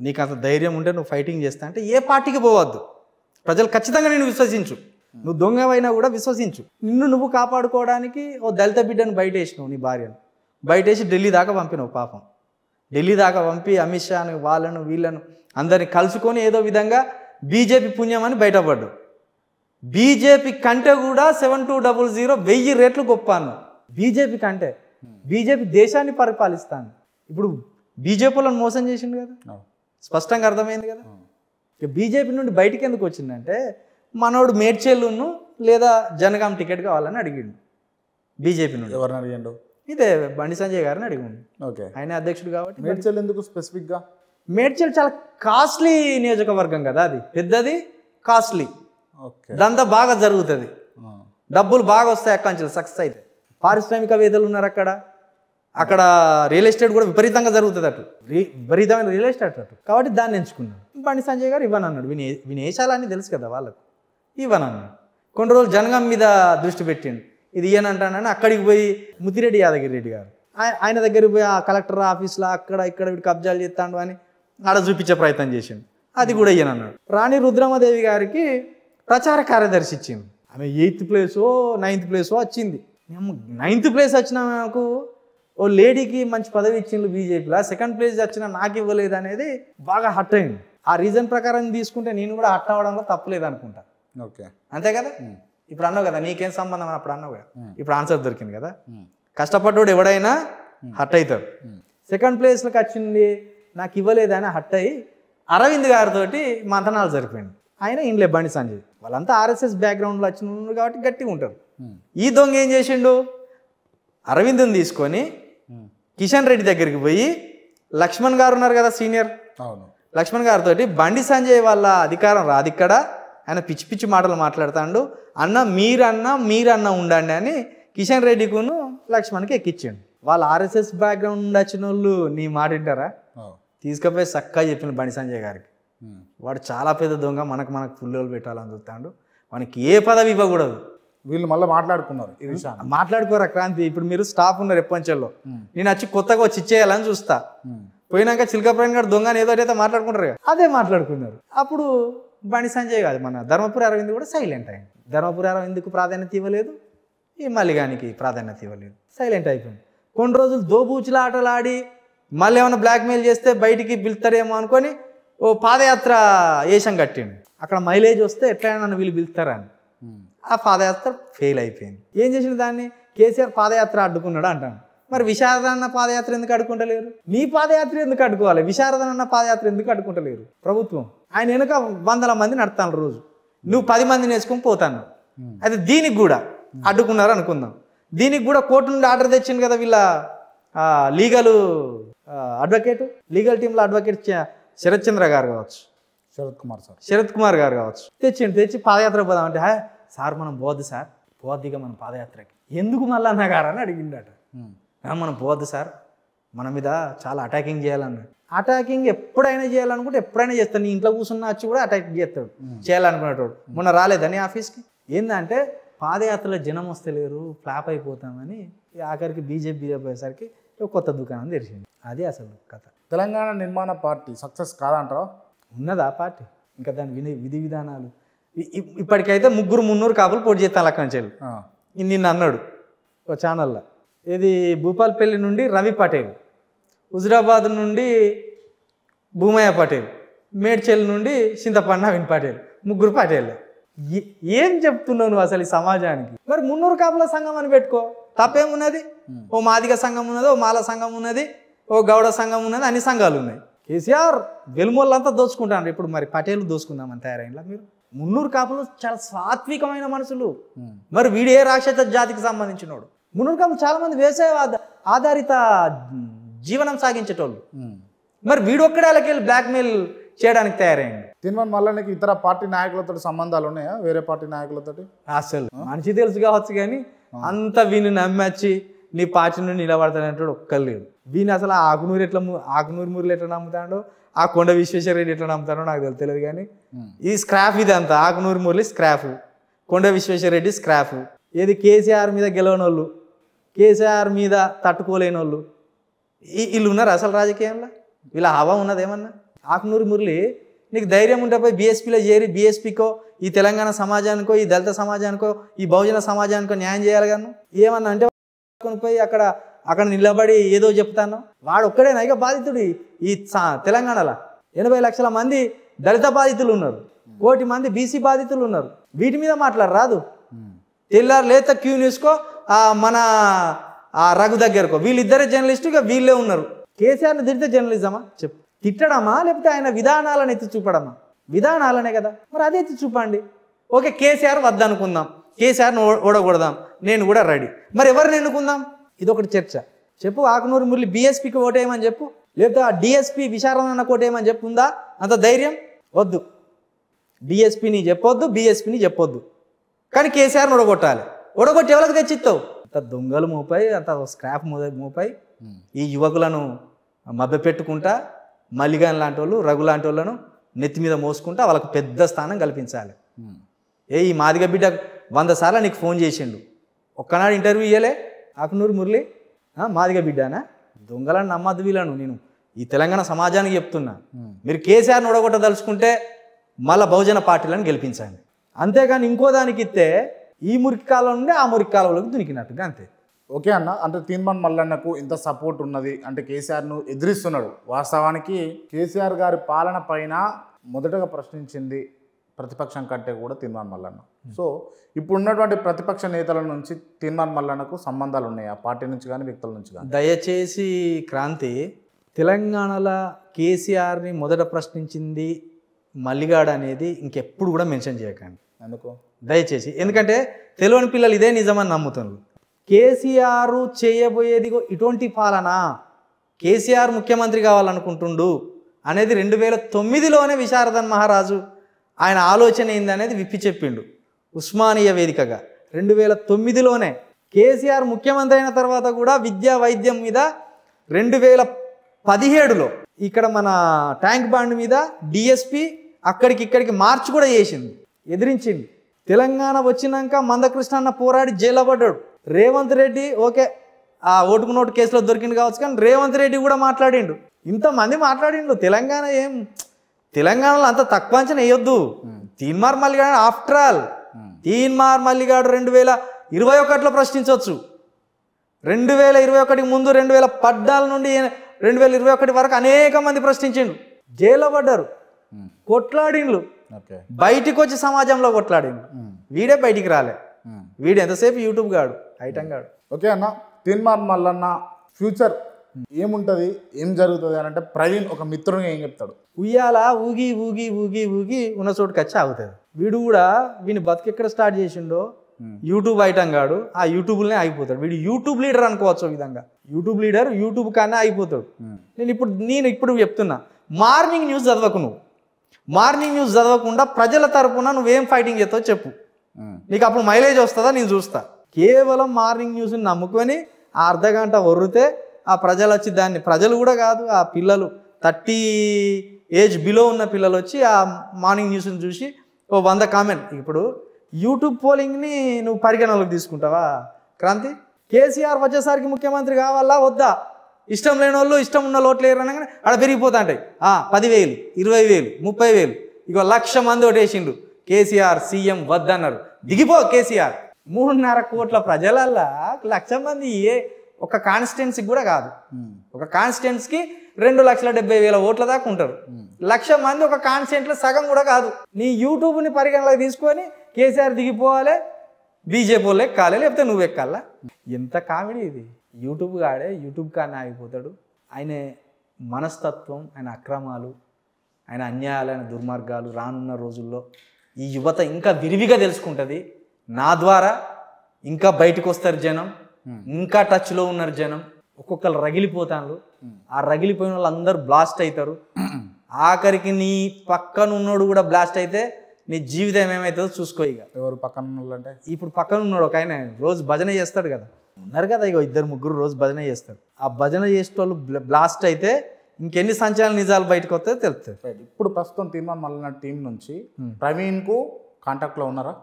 నీకు అంత ధైర్యం ఉంటే నువ్వు ఫైటింగ్ చేస్తా అంటే ఏ పార్టీకి పోవద్దు ప్రజలు ఖచ్చితంగా నేను విశ్వసించు నువ్వు దొంగవైనా కూడా విశ్వసించు నిన్ను నువ్వు కాపాడుకోవడానికి ఓ దళిత బిడ్డను బయట వేసినావు నీ భార్యను బయట వేసి ఢిల్లీ దాకా పంపినావు పాపం ఢిల్లీ దాకా పంపి అమిత్ షాను వాళ్ళను వీళ్ళను అందరిని కలుసుకొని ఏదో విధంగా బీజేపీ పుణ్యం అని బయటపడ్డావు బీజేపీ కంటే కూడా సెవెన్ టూ డబుల్ జీరో వెయ్యి రేట్లు గొప్ప అన్నావు బీజేపీ కంటే బీజేపీ దేశాన్ని పరిపాలిస్తాను ఇప్పుడు బీజేపీ వాళ్ళని మోసం చేసిండు కదా అవును. స్పష్టంగా అర్థమైంది కదా ఇక బీజేపీ నుండి బయటికి ఎందుకు వచ్చిందంటే మనోడు మేడ్చేళ్ళును లేదా జనగాం టికెట్ కావాలని అడిగిండు బీజేపీ నుండి ఎవరిని అడిగాడు ఇదే బండి సంజయ్ గారిని అడిగిండు ఓకే ఆయన అధ్యక్షుడు కాబట్టి మేడ్చల్ ఎందుకు స్పెసిఫిక్గా మేడ్చల్ చాలా కాస్ట్లీ నియోజకవర్గం కదా అది పెద్దది కాస్ట్లీ ఓకే దంతా బాగా జరుగుతుంది డబ్బులు బాగా వస్తాయి అక్కడి నుంచి సక్సెస్ అయితే పారిశ్రామికవేత్తలు ఉన్నారు అక్కడ అక్కడ రియల్ ఎస్టేట్ కూడా విపరీతంగా జరుగుతుంది అటు రి- విపరీతమైన రియల్ ఎస్టేట్ అటు కాబట్టి దాన్ని ఎంచుకున్నాడు బండి సంజయ్ గారు ఇవ్వనన్నాడు విని వినేశాలని తెలుసు కదా వాళ్ళకు ఇవ్వనన్నాడు కొన్ని రోజులు జనగం మీద దృష్టి పెట్టిండు ఇది ఇయ్యనంటానని అక్కడికి పోయి ముతిరెడ్డి యాదగిరి రెడ్డి గారు ఆయ- ఆయన దగ్గరికి పోయి ఆ కలెక్టర్ ఆఫీస్లో అక్కడ ఇక్కడ వీడు కబ్జాలు చేస్తాడు అని ఆడ చూపించే ప్రయత్నం చేసిండు అది కూడా ఇయ్యనన్నాడు రాణి రుద్రమదేవి గారికి ప్రచార కార్యదర్శి ఇచ్చింది ఆమె ఎయిత్ ప్లేసో నైన్త్ ప్లేసో వచ్చింది నైన్త్ ప్లేస్ వచ్చిన నాకు ఓ లేడీకి మంచి పదవి ఇచ్చిండ్రు బీజేపీలో సెకండ్ ప్లేస్ వచ్చిన నాకు ఇవ్వలేదు అనేది బాగా హట్ అయింది ఆ రీజన్ ప్రకారం తీసుకుంటే నేను కూడా హట్ అవ్వడంలో తప్పలేదు అనుకుంటా ఓకే అంతే కదా ఇప్పుడు అన్నావు కదా నీకేం సంబంధం అని అప్పుడు అన్నావు కదా ఇప్పుడు ఆన్సర్ దొరికింది కదా కష్టపడ్డాడు ఎవడైనా హట్ అవుతాడు సెకండ్ ప్లేస్లోకి వచ్చింది నాకు ఇవ్వలేదని హట్ అయ్యి అరవింద్ గారితో మంతనాలు జరిపోయింది ఆయన ఇండ్లే బండి సంజయ్ వాళ్ళంతా ఆర్ఎస్ఎస్ బ్యాక్గ్రౌండ్లో వచ్చిన ఉన్నారు కాబట్టి గట్టిగా ఉంటారు ఈ దొంగ ఏం చేసిండు అరవింద్ని తీసుకొని కిషన్ రెడ్డి దగ్గరికి పోయి లక్ష్మణ్ గారు ఉన్నారు కదా సీనియర్ అవును లక్ష్మణ్ గారితో బండి సంజయ్ వాళ్ళ అధికారం రాదు ఇక్కడ ఆయన పిచ్చి పిచ్చి మాటలు మాట్లాడుతాడు అన్న మీరన్న మీరన్న ఉండండి అని కిషన్ రెడ్డికును లక్ష్మణ్కి ఎక్కించాడు వాళ్ళ ఆర్ఎస్ఎస్ బ్యాక్గ్రౌండ్ నుండి వచ్చిన వాళ్ళు నీ మాట వింటారా అవును. తీసుకుపోయి చక్కగా చెప్పిన బండి సంజయ్ గారికి ఉమ్. వాడు చాలా పెద్ద దొంగ మనకు మనకు పుల్లలు పెట్టాలని చూస్తాడు మనకి ఏ పదవి ఇవ్వకూడదు వీళ్ళు మళ్ళీ మాట్లాడుకున్నారు ఈ విషయాన్ని మాట్లాడుకోరా క్రాంతి ఇప్పుడు మీరు స్టాఫ్ ఉన్నారు ఎప్పంచల్లో నేను వచ్చి కొత్తగా వచ్చి ఇచ్చేయాలని చూస్తా ఉమ్. పోయినాక చిలకప్రాణ్ గారు దొంగ అని ఏదో అయితే మాట్లాడుకుంటారు కదా అదే మాట్లాడుకున్నారు అప్పుడు బండి సంజయ్ కాదు మన ధర్మపురి అరవింద్ కూడా సైలెంట్ అయింది ధర్మపురి అరవింద్కు ప్రాధాన్యత ఇవ్వలేదు ఈ మల్లిగానికి ప్రాధాన్యత ఇవ్వలేదు సైలెంట్ అయిపోయింది కొన్ని రోజులు దోబూచుల ఆటలు ఆడి మళ్ళీ ఏమైనా బ్లాక్మెయిల్ చేస్తే బయటికి పిలుస్తారేమో అనుకొని ఓ పాదయాత్ర వేషం కట్టిండు అక్కడ మైలేజ్ వస్తే ఎట్లయినా నన్ను వీళ్ళు పిలుస్తారని ఉమ్. ఆ పాదయాత్ర ఫెయిల్ అయిపోయింది ఏం చేసిన దాన్ని కేసీఆర్ పాదయాత్ర అడ్డుకున్నాడు అంటాను మరి విశారదన్న పాదయాత్ర ఎందుకు అడ్డుకుంటలేరు మీ పాదయాత్ర ఎందుకు అడ్డుకోవాలి విశారదన్న పాదయాత్ర ఎందుకు అడ్డుకుంటలేరు ప్రభుత్వం ఆయన వెనుక వందల మంది నడతాను రోజు నువ్వు పది మందిని వేసుకొని పోతాను అయితే దీనికి కూడా అడ్డుకున్నారు అనుకుందాం దీనికి కూడా కోర్టు నుండి ఆర్డర్ తెచ్చింది కదా వీళ్ళ లీగల్ అడ్వకేట్ లీగల్ టీంలో అడ్వకేట్ చ- శరత్ చంద్ర గారు కావచ్చు శరత్ కుమార్ సార్ శరత్ కుమార్ గారు కావచ్చు తెచ్చిండు తెచ్చి పాదయాత్ర పోదాం అంటే "హా, సార్ మనం పోవద్దు సార్ పోవద్దుగా మనం పాదయాత్రకి ఎందుకు మళ్ళీ అన్న గారు అని అడిగిండట ఉమ్. "ఆ, మనం పోవద్దు సార్ మన మీద చాలా అటాకింగ్ చేయాలన్నాడు అటాకింగ్ ఎప్పుడైనా చేయాలనుకుంటే ఎప్పుడైనా చేస్తాను నీ ఇంట్లో కూర్చున్న వచ్చి కూడా అటాక్ చేస్తాడు చేయాలనుకునేటోడు మొన్న రాలేదని ఆఫీస్కి ఏంటంటే పాదయాత్రలో జనం వస్తలేరు ఫ్లాప్ అయిపోతామని ఈ ఆఖరికి బీజేపీ బీజేపీ అయ్యేసరికి ఒక కొత్త దుకాణం తెరిచింది అది అసలు కథ తెలంగాణ నిర్మాణ పార్టీ సక్సెస్ కాదంటారా ఉన్నదా పార్టీ ఇంకా దాని విధి విధి విధానాలు ఇ- ఇ- ఇప్పటికైతే ముగ్గురు మున్నూరు కాపులు పోటీ చేస్తాను అక్కడి నుంచి వెళ్ళి. ఆ. ఇది నిన్న అన్నాడు ఒక ఛానల్లో ఇది భూపాల్పల్లి నుండి రవి పటేల్ హుజరాబాద్ నుండి భూమయ్య పటేల్ మేడ్చల్ నుండి చింతపండు నవీన్ పటేల్ ముగ్గురు పటేల్ ఏ- ఏం చెప్తున్నావు నువ్వు అసలు ఈ సమాజానికి మరి మున్నూరు కాపుల సంఘం అని పెట్టుకో తప్పేమున్నది ఓ మాదిగ సంఘం ఉన్నది ఓ మాల సంఘం ఉన్నది ఓ గౌడ సంఘం ఉన్నది అన్ని సంఘాలు ఉన్నాయి కేసీఆర్ వెలుమోళ్ళంతా దోచుకుంటారు ఇప్పుడు మరి పటేలు దోచుకుందామని తయారైందా మీరు మున్నూరు కాపులు చాలా సాత్వికమైన మనుషులు ఉమ్. మరి వీడు ఏ రాక్షస జాతికి సంబంధించినోడు మున్నూరు కాపులు చాలా మంది వ్యవసాయ ఆధ- ఆధారిత జీవనం సాగించేటోళ్ళు ఉమ్. మరి వీడు ఒక్కడే వెళ్ళి బ్లాక్మెయిల్ చేయడానికి తయారైంది తిన్వన్ మళ్ళీ నీకు ఇతర పార్టీ నాయకులతో సంబంధాలు ఉన్నాయా వేరే పార్టీ నాయకులతో అసలు మనిషి తెలుసు కావచ్చు కానీ అంత వీని నమ్మచ్చి నీ పార్టీ నుండి నిలబడతానంటాడు ఒక్కరు లేడు వీని అసలు ఆ ఆకునూరు ఎట్లా ము- ఆకునూరు మురులు ఎట్లా నమ్ముతాడో ఆ కొండ విశ్వేశ్వర రెడ్డి ఎట్లా నమ్ముతాడో నాకు తెలు- తెలియదు కానీ ఈ స్క్రాప్ ఇది అంతా ఆకునూరు మురళి స్క్రాప్ కొండ విశ్వేశ్వర రెడ్డి స్క్రాప్ ఏది కేసీఆర్ మీద గెలవని వాళ్ళు కేసీఆర్ మీద తట్టుకోలేని వాళ్ళు ఈ- వీళ్ళు ఉన్నారు అసలు రాజకీయంలో వీళ్ళ హవా ఉన్నది ఏమన్నా ఆకునూరి మురళి నీకు ధైర్యం ఉంటే పోయి బీఎస్పీలో చేరి బీఎస్పీకో ఈ తెలంగాణ సమాజానికో ఈ దళిత సమాజానికో ఈ బహుజన సమాజానికో న్యాయం చేయాలి గాను ఏమన్నా అంటే పట్టుకొని పోయి అక్కడ అక్కడ నిలబడి ఏదో చెప్తాను వాడు ఒక్కడేనా ఇక బాధితుడు ఈ- ఈ సా- తెలంగాణలో ఎనభై లక్షల మంది దళిత బాధితులు ఉన్నారు కోటి మంది బీసీ బాధితులు ఉన్నారు వీటి మీద మాట్లాడరాదు తెల్లారు లేత క్యూ న్యూస్కో ఆ మన ఆ రఘు దగ్గరకో వీళ్ళిద్దరే జర్నలిస్టు ఇక వీళ్ళే ఉన్నారు కేసీఆర్ని తిడితే జర్నలిజమా చెప్పు తిట్టడమా లేకపోతే ఆయన విధానాలను ఎత్తి చూపడమా విధానాలనే కదా మరి అదే ఎత్తి చూపండి ఓకే కేసీఆర్ వద్దనుకుందాం కేసీఆర్ని ఓ- ఓడగొడదాం నేను కూడా రెడీ మరి ఎవరిని ఎన్నుకుందాం ఇది ఒకటి చర్చ చెప్పు ఆకునూరు మురళి బీఎస్పీకి ఓటేయమని చెప్పు లేకపోతే ఆ డిఎస్పీ విశారదన్న కోటేయమని చెప్పు ఉందా అంత ధైర్యం వద్దు డిఎస్పీని చెప్పొద్దు బీఎస్పీని చెప్పొద్దు కానీ కేసీఆర్ని ఒడగొట్టాలి ఒడగొట్టి ఎవరికి తెచ్చిస్తావు అంత దొంగలు మోపాయి అంత స్క్రాప్ మోపాయి ఈ యువకులను మభ్యపెట్టుకుంటా మల్లిగాన్ లాంటి వాళ్ళు రఘు లాంటి వాళ్ళను నెత్తి మీద మోసుకుంటా వాళ్ళకి పెద్ద స్థానం కల్పించాలి ఏ ఈ మాదిగ బిడ్డ వంద సార్లు నీకు ఫోన్ చేసిండు ఒక్కనాడు ఇంటర్వ్యూ ఇయ్యలే ఆకునూరు మురళి ఆ, మాదిగ బిడ్డానా దొంగలను నమ్మద్దు వీళ్ళను నేను ఈ తెలంగాణ సమాజానికి చెప్తున్నా మీరు కేసీఆర్ని ఓడగొట్టదలుచుకుంటే మళ్ళా బహుజన పార్టీలను గెలిపించండి అంతేగాని ఇంకో దానికి ఇస్తే ఈ మురికి కాలం నుండి ఆ మురికి కాలంలోకి దునికినట్టుగా అంతే ఓకే అన్న అంటే తీన్మాన్ మల్లన్నకు ఇంత సపోర్ట్ ఉన్నది అంటే కేసీఆర్ను ఎదిరిస్తున్నాడు వాస్తవానికి కేసీఆర్ గారి పాలన పైన మొదటగా ప్రశ్నించింది ప్రతిపక్షం కంటే కూడా తీన్మాన్ మల్లన్న సో ఇప్పుడు ఉన్నటువంటి ప్రతిపక్ష నేతల నుంచి తీన్మాన్ మల్లన్నకు సంబంధాలు ఉన్నాయి ఆ పార్టీ నుంచి కానీ వ్యక్తుల నుంచి కానీ దయచేసి క్రాంతి తెలంగాణలో కేసీఆర్ని మొదట ప్రశ్నించింది మల్లిగాడ్ అనేది ఇంకెప్పుడు కూడా మెన్షన్ చేయకండి ఎందుకు దయచేసి ఎందుకంటే తెలియని పిల్లలు ఇదే నిజమని నమ్ముతున్నారు కేసీఆర్ చేయబోయేది ఇగో ఇటువంటి పాలన కేసీఆర్ ముఖ్యమంత్రి కావాలనుకుంటుండు అనేది రెండు వేల తొమ్మిదిలోనే విశారదన్ మహారాజు ఆయన ఆలోచన ఏందనేది విప్పి చెప్పిండు ఉస్మానియా వేదికగా రెండు వేల తొమ్మిదిలోనే కేసీఆర్ ముఖ్యమంత్రి అయిన తర్వాత కూడా విద్యా వైద్యం మీద రెండు వేల పదిహేడులో ఇక్కడ మన ట్యాంక్ బాండ్ మీద డిఎస్పి అక్కడికి ఇక్కడికి మార్చి కూడా చేసింది ఎదిరించింది తెలంగాణ వచ్చినాక మందకృష్ణ అన్న పోరాడి జైల్లో పడ్డాడు రేవంత్ రెడ్డి ఓకే ఆ ఓటుకు నోటు కేసులో దొరికింది కావచ్చు కానీ రేవంత్ రెడ్డి కూడా మాట్లాడిండు ఇంతమంది మాట్లాడిండు తెలంగాణ ఏం తెలంగాణలో అంత తక్కువ అంచనా వేయొద్దు తీన్మార్ మల్లిగాడు ఆఫ్టర్ ఆల్ తీన్మార్ మల్లిగాడు రెండు వేల ఇరవై ఒకటిలో ప్రశ్నించవచ్చు రెండు వేల ఇరవై ఒకటికి ముందు రెండు వేల పద్నాలుగు నుండి రెండు వేల ఇరవై ఒకటి వరకు అనేక మంది ప్రశ్నించిండు జైల్లో పడ్డారు కొట్లాడిండ్లు ఓకే బయటికి వచ్చి సమాజంలో కొట్లాడిండు వీడే బయటికి రాలే వీడు ఎంతసేపు యూట్యూబ్ గాడు ఐటమ్ గాడు ఓకే అన్న తీన్మాన్ మల్లన్న ఫ్యూచర్ ఏముంటుంది ఏం జరుగుతుంది అని అంటే ప్రవీణ్ ఒక మిత్రుని ఏం చెప్తాడు ఉయ్యాల ఊగి ఊగి ఊగి ఊగి ఉన్న చోటుకి వచ్చి ఆగుతుంది వీడు కూడా వీని బతుకు ఎక్కడ స్టార్ట్ చేసిండో యూట్యూబ్ ఐటమ్ గాడు ఆ యూట్యూబ్లోనే ఆగిపోతాడు వీడు యూట్యూబ్ లీడర్ అనుకోవచ్చు ఈ విధంగా యూట్యూబ్ లీడర్ యూట్యూబ్ కన్నా ఆగిపోతాడు నేను ఇప్పుడు నేను ఇప్పుడు చెప్తున్నా మార్నింగ్ న్యూస్ చదవకు నువ్వు మార్నింగ్ న్యూస్ చదవకుండా ప్రజల తరపున నువ్వేం ఫైటింగ్ చేస్తావో చెప్పు నీకు అప్పుడు మైలేజ్ వస్తుందా నేను చూస్తా కేవలం మార్నింగ్ న్యూస్ని నమ్ముకొని ఆ అర్ధ గంట ఒర్రితే ఆ ప్రజలు వచ్చి దాన్ని ప్రజలు కూడా కాదు ఆ పిల్లలు థర్టీ ఏజ్ బిలో ఉన్న పిల్లలు వచ్చి ఆ మార్నింగ్ న్యూస్ని చూసి ఓ వంద కామెంట్ ఇప్పుడు యూట్యూబ్ పోలింగ్ని నువ్వు పరిగణలోకి తీసుకుంటావా క్రాంతి కేసీఆర్ వచ్చేసరికి ముఖ్యమంత్రి కావాలా వద్దా ఇష్టం లేని వాళ్ళు ఇష్టం ఉన్న లోట్లు లేరు అనగానే ఆడ పెరిగిపోతా ఉంటాయి ఆ, పదివేలు ఇరవై వేలు ముప్పై వేలు ఇగో లక్ష మంది ఓటేసిండు కేసీఆర్ సీఎం వద్దన్నారు దిగిపో కేసీఆర్ మూడున్నర కోట్ల ప్రజలల్లా లక్ష మంది ఏ ఒక కాన్స్టిట్యున్సీకి కూడా కాదు ఒక కాన్స్టిట్యున్సీకి రెండు లక్షల డెబ్బై వేల ఓట్ల దాకా ఉంటారు లక్ష మంది ఒక కాన్స్టిట్యూంట్లో సగం కూడా కాదు నీ యూట్యూబ్ని పరిగణలోకి తీసుకొని కేసీఆర్ దిగిపోవాలి బీజేపీ వాళ్ళు ఎక్కాలి లేకపోతే నువ్వు ఎక్కాలా ఎంత కామెడీ ఇది యూట్యూబ్ కాడే యూట్యూబ్ కానీ ఆగిపోతాడు ఆయన మనస్తత్వం ఆయన అక్రమాలు ఆయన అన్యాయాలు ఆయన దుర్మార్గాలు రానున్న రోజుల్లో ఈ యువత ఇంకా విరివిగా తెలుసుకుంటుంది నా ద్వారా ఇంకా బయటకు వస్తారు జనం ఇంకా టచ్లో ఉన్నారు జనం ఒక్కొక్కరు రగిలిపోతాను ఆ రగిలిపోయిన వాళ్ళు అందరూ బ్లాస్ట్ అవుతారు ఆఖరికి నీ పక్కన ఉన్నోడు కూడా బ్లాస్ట్ అయితే నీ జీవితం ఏమవుతుందో చూసుకో ఇక ఎవరు పక్కన ఉన్న వాళ్ళు అంటే ఇప్పుడు పక్కన ఉన్నాడు ఒక ఆయన రోజు భజన చేస్తాడు కదా ఉన్నారు కదా ఇగో ఇద్దరు ముగ్గురు రోజు భజన చేస్తారు ఆ భజన చేసేటోళ్ళు బ్ల- బ్లాస్ట్ అయితే ఇంకెన్ని సంచలన నిజాలు బయటకు వస్తాయో తెలుస్తుంది రైట్. ఇప్పుడు ప్రస్తుతం తీర్మాన్ మల్లన్న టీం నుంచి ప్రవీణ్కు కాంటాక్ట్లో ఉన్నారా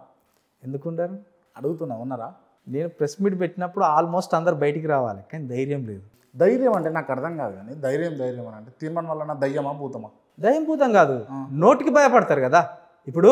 ఎందుకుంటారు అడుగుతున్నా ఉన్నారా నేను ప్రెస్ మీట్ పెట్టినప్పుడు ఆల్మోస్ట్ అందరు బయటికి రావాలి కానీ ధైర్యం లేదు ధైర్యం అంటే నాకు అర్థం కాదు కానీ ధైర్యం ధైర్యం అని అంటే తీర్మానం వల్ల దయ్యమా భూతమా దయం భూతం కాదు నోటికి భయపడతారు కదా ఇప్పుడు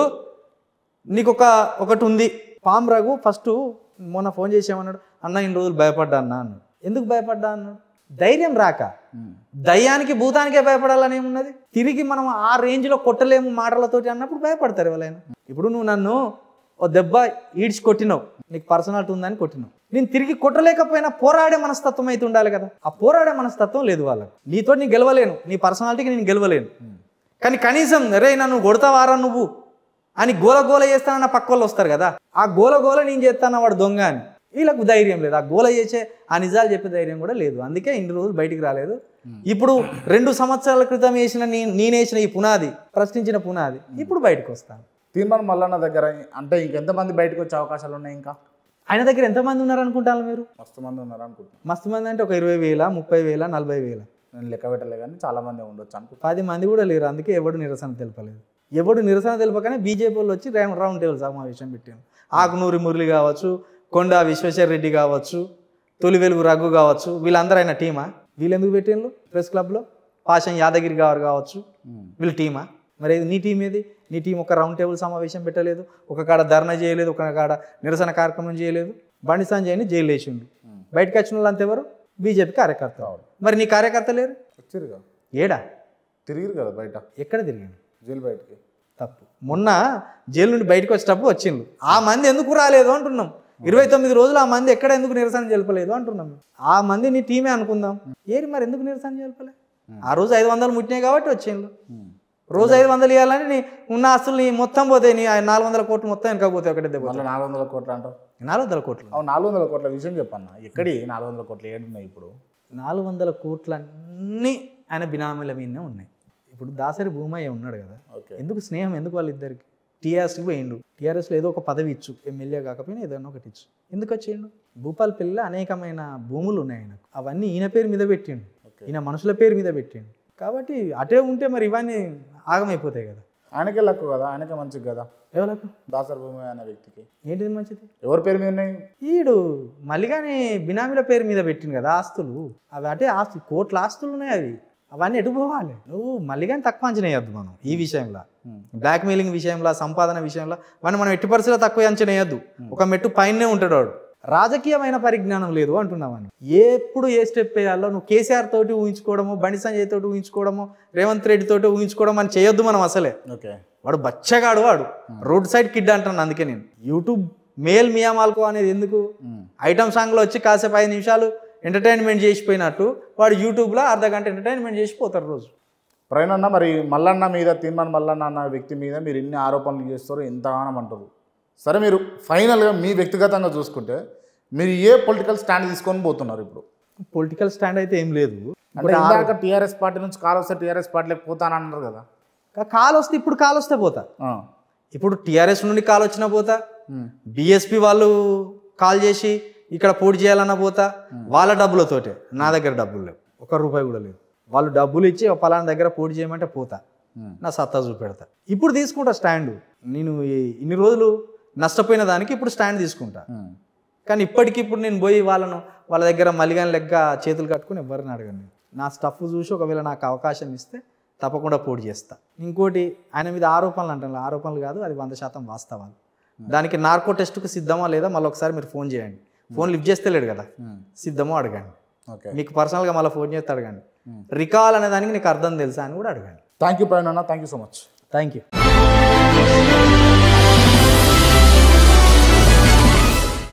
నీకు ఒక ఒకటి ఉంది పామ్ రఘు ఫస్ట్ మొన్న ఫోన్ చేసామన్నాడు అన్న ఇన్ని రోజులు భయపడ్డా అన్న అన్నాడు ఎందుకు భయపడ్డా అన్నాడు ధైర్యం రాక దయ్యానికి భూతానికే భయపడాలని ఏమున్నది తిరిగి మనం ఆ రేంజ్లో కొట్టలేము మాటలతోటి అన్నప్పుడు భయపడతారు ఎవరైనా ఇప్పుడు నువ్వు నన్ను ఓ దెబ్బ ఈడ్చి కొట్టినావు నీకు పర్సనాలిటీ ఉందని కొట్టినావు నేను తిరిగి కొట్టలేకపోయినా పోరాడే మనస్తత్వం అయితే ఉండాలి కదా ఆ పోరాడే మనస్తత్వం లేదు వాళ్ళకి నీతో నేను గెలవలేను నీ పర్సనాలిటీకి నేను గెలవలేను కానీ కనీసం రే నన్ను కొడతావారా నువ్వు అని గోల గోల చేస్తానన్న పక్క వాళ్ళు వస్తారు కదా ఆ గోల గోల నేను చేస్తాన వాడు దొంగ అని వీళ్ళకు ధైర్యం లేదు ఆ గోల చేసే ఆ నిజాలు చెప్పే ధైర్యం కూడా లేదు అందుకే ఇన్ని రోజులు బయటికి రాలేదు ఇప్పుడు రెండు సంవత్సరాల క్రితం వేసిన నీ- నేను వేసిన ఈ పునాది ప్రశ్నించిన పునాది ఇప్పుడు బయటకు వస్తాను తీర్మానం మల్లన్న దగ్గర అంటే ఇంకెంతమంది బయటకు వచ్చే అవకాశాలు ఉన్నాయి ఇంకా ఆయన దగ్గర ఎంతమంది ఉన్నారు అనుకుంటారు మీరు మస్తు మంది ఉన్నారు అనుకుంటున్నాను మస్తు మంది అంటే ఒక ఇరవై వేల ముప్పై వేల నలభై వేల నేను లెక్క పెట్టలే కానీ చాలా మంది ఉండొచ్చు అనుకుంటున్నాను పది మంది కూడా లేరు అందుకే ఎవడు నిరసన తెలపలేదు ఎవడు నిరసన తెలపకనే బీజేపీ వాళ్ళు వచ్చి రౌండ్ రౌండ్ టేబుల్ సమావేశం పెట్టాను ఆకునూరి మురళి కావచ్చు కొండ విశ్వేశ్వర రెడ్డి కావచ్చు తొలి వెలుగు రఘు కావచ్చు వీళ్ళందరూ ఆయన టీమా వీళ్ళు ఎందుకు పెట్టిండ్రు ప్రెస్ క్లబ్లో పాషం యాదగిరి గారు కావచ్చు వీళ్ళ టీమా మరి ఇది నీ టీం ఏది నీ టీం ఒక రౌండ్ టేబుల్ సమావేశం పెట్టలేదు ఒక కాడ ధర్నా చేయలేదు ఒక కాడ నిరసన కార్యక్రమం చేయలేదు బండి సంజయ్ని జైలు వేసిండు బయటకు వచ్చిన వాళ్ళు అంతెవరు బీజేపీ కార్యకర్త మరి నీ కార్యకర్త లేరు వచ్చిరుగా ఏడా తిరిగిరు కదా బయట ఎక్కడ తిరిగాను జైలు బయటకి తప్పు మొన్న జైలు నుండి బయటకు వచ్చేటప్పుడు వచ్చిండ్రు ఆ మంది ఎందుకు రాలేదు అంటున్నాం ఇరవై తొమ్మిది రోజులు ఆ మంది ఎక్కడ ఎందుకు నిరసన జరపలేదు అంటున్నాం ఆ మంది నీ టీమే అనుకుందాం ఏరి మరి ఎందుకు నిరసన జరపలే ఆ రోజు ఐదు వందలు ముట్టినాయి కాబట్టి వచ్చిండ్రు రోజు ఐదు వందలు ఇవ్వాలని నీ ఉన్న ఆస్తులు నీ మొత్తం పోతాయి నీ ఆ నాలుగు వందల కోట్లు మొత్తం వెనక పోతాయి ఒకటే దెబ్బ మళ్ళీ నాలుగు వందల కోట్లు అంటావు నాలుగు వందల కోట్లు అవును నాలుగు వందల కోట్ల విషయం చెప్పన్న ఎక్కడి నాలుగు వందల కోట్లు ఏడున్నాయి ఇప్పుడు నాలుగు వందల కోట్లు అన్నీ ఆయన బినామీల మీదనే ఉన్నాయి ఇప్పుడు దాసరి భూమయ్య ఉన్నాడు కదా ఓకే ఎందుకు స్నేహం ఎందుకు వాళ్ళిద్దరికి టీఆర్ఎస్కి పోయిండు టీఆర్ఎస్లో ఏదో ఒక పదవి ఇచ్చు ఎమ్మెల్యే కాకపోయినా ఏదైనా ఒకటి ఇచ్చు ఎందుకు వచ్చిండు భూపాలపల్లిలో అనేకమైన భూములు ఉన్నాయి ఆయనకు అవన్నీ ఈయన పేరు మీద పెట్టిండు ఈయన మనుషుల పేరు మీద పెట్టిండు కాబట్టి అటే ఉంటే మరి ఇవన్నీ ఆగమైపోతాయి కదా ఆయనకే లక్కు కదా ఆయనకే మంచిది కదా ఎవరికి దాసర్ భూమి అనే వ్యక్తికి ఏంటిది మంచిది ఎవరి పేరు మీద ఉన్నాయి ఈడు మళ్ళీగాని బినామీల పేరు మీద పెట్టిండు కదా ఆస్తులు అవి అంటే ఆస్తులు కోట్ల ఆస్తులు ఉన్నాయి అవి అవన్నీ ఎటు పోవాలి నువ్వు మళ్ళీగాని తక్కువ అంచనా వేయద్దు మనం ఈ విషయంలో బ్లాక్ మెయిలింగ్ విషయంలో సంపాదన విషయంలో వాడిని మనం ఎట్టి పరిస్థితుల్లో తక్కువ అంచనా వేయద్దు ఒక మెట్టు పైనే ఉంటాడు వాడు రాజకీయమైన పరిజ్ఞానం లేదు అంటున్నామని ఎప్పుడు ఏ స్టెప్ వేయాలో నువ్వు కేసీఆర్ తోటి ఊహించుకోవడము బండి సంజయ్ తోటి ఊహించుకోవడము రేవంత్ రెడ్డి తోటి ఊహించుకోవడం అని చేయొద్దు మనం అసలే ఓకే వాడు బచ్చగాడు వాడు రోడ్ సైడ్ కిడ్ అంటాను అందుకే నేను యూట్యూబ్ మేల్ మియామాల్కో అనేది ఎందుకు ఐటమ్ సాంగ్లో వచ్చి కాసేపు ఐదు నిమిషాలు ఎంటర్టైన్మెంట్ చేసిపోయినట్టు వాడు యూట్యూబ్లో అర్ధ గంట ఎంటర్టైన్మెంట్ చేసిపోతారు రోజు ప్రవీణ్ అన్న మరి మల్లన్న మీద తీర్మాన్ మల్లన్న అన్న వ్యక్తి మీద మీరు ఎన్ని ఆరోపణలు చేస్తారో ఎంతగానం అంటారు సరే మీరు ఫైనల్గా మీ వ్యక్తిగతంగా చూసుకుంటే మీరు ఏ పొలిటికల్ స్టాండ్ తీసుకొని పోతున్నారు ఇప్పుడు పొలిటికల్ స్టాండ్ అయితే ఏం లేదు అంటే ఇందాక టీఆర్ఎస్ పార్టీ నుంచి కాల్ వస్తే టీఆర్ఎస్ పార్టీలోకి పోతానన్నారు కదా కా- కాల్ వస్తే ఇప్పుడు కాల్ వస్తే పోతా ఆ. ఇప్పుడు టీఆర్ఎస్ నుండి కాల్ వచ్చినా పోతా ఉమ్. బీఎస్పీ వాళ్ళు కాల్ చేసి ఇక్కడ పోటీ చేయాలన్నా పోతా వాళ్ళ డబ్బులతోటే నా దగ్గర డబ్బులు లేవు ఒక రూపాయి కూడా లేదు వాళ్ళు డబ్బులు ఇచ్చి "ఓ పలానా దగ్గర పోటీ చేయమంటే పోతా ఉమ్. నా సత్తా చూపెడతా ఇప్పుడు తీసుకుంటా స్టాండ్ నేను ఈ- ఇన్ని రోజులు నష్టపోయిన దానికి ఇప్పుడు స్టాండ్ తీసుకుంటా ఉమ్. కానీ ఇప్పటికి ఇప్పుడు నేను పోయి వాళ్ళను వాళ్ళ దగ్గర మల్లిగాని లెక్క చేతులు కట్టుకుని ఎవరిని అడగను నేను. నా స్టఫ్ చూసి ఒకవేళ నాకు అవకాశం ఇస్తే తప్పకుండా పోటీ చేస్తా ఇంకోటి ఆయన మీద ఆరోపణలు అంటాను ఆరోపణలు కాదు అది వంద శాతం వాస్తవాలు దానికి నార్కో టెస్ట్కు సిద్ధమా లేదా మళ్ళీ ఒకసారి మీరు ఫోన్ చేయండి ఫోన్ లిఫ్ట్ చేస్తే లేడు కదా ఉమ్. సిద్ధమో అడగండి ఓకే మీకు పర్సనల్గా మళ్ళీ ఫోన్ చేస్తే అడగండి రికాల్ అనే దానికి నీకు అర్థం తెలుసా అని కూడా అడగండి థ్యాంక్ యూ ప్రవీణ్ అన్న thank you so much thank you